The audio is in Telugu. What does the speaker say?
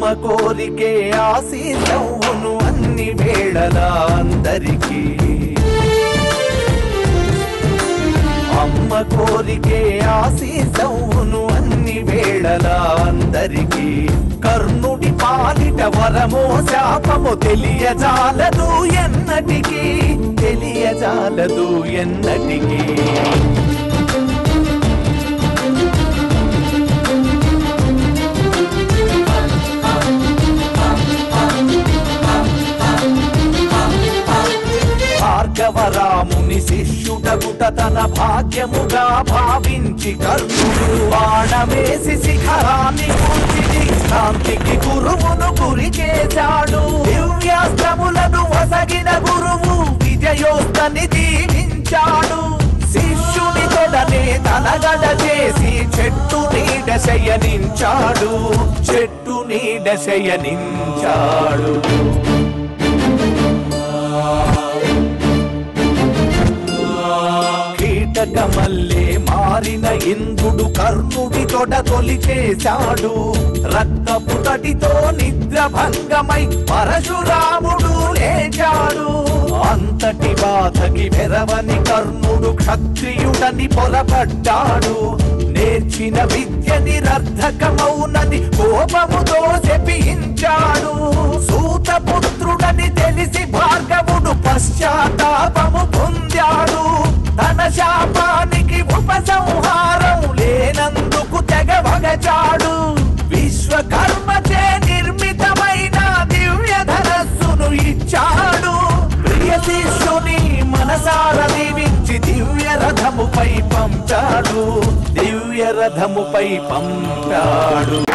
అమ్మ కోరికే ఆశీసవును అన్ని వేళలా అందరికీ అమ్మ కోరికే ఆశీసవును అన్ని వేళలా అందరికీ కర్ణుడి పాలిట వరమో శాపము తెలియజాలదు ఎన్నటికీ తెలియజాలదు ఎన్నటికీ భార్గవరాముని శిష్యుడగుట తన భాగ్యముగా భావించి కర్ణుడు బాణమేసి శిఖరాన్ని కూర్చి శాంతికి గురువును గురి చేశాడు దివ్యాస్త్రములను వసగిన గురువు విజయోస్తని దీవించాడు శిష్యుని తొడనే తలగడ చేసి చెట్టు నీడ శయనించాడు చెట్టు నీడ శయనించాడు కీటకమల్లే మారిన ఇంద్రుడు కర్ణుడి తొడ తొలి చేశాడు రక్తపు తడితో నిద్ర భంగమై పరశురాముడు లేచాడు అంతటి బాధకి వెరవని కర్ణుడు క్షత్రియుడని పొరపడ్డాడు నేర్చిన విద్య నిరర్ధకమౌనని కోపముతో శపించాడు సూతపుత్రుడని తెలిసి భార్గవుడు పశ్చాత్తాపము పొందాడు తన శాపానికి ఉపసంహారం లేనందుకు తెగవగచాడు విశ్వకర్మచే నిర్మితమైన దివ్య ధనస్సును ఇచ్చాడు ప్రియ శిష్యుని మనసార దీవించి దివ్య రథముపై పంచాడు దివ్య రథముపై పంపాడు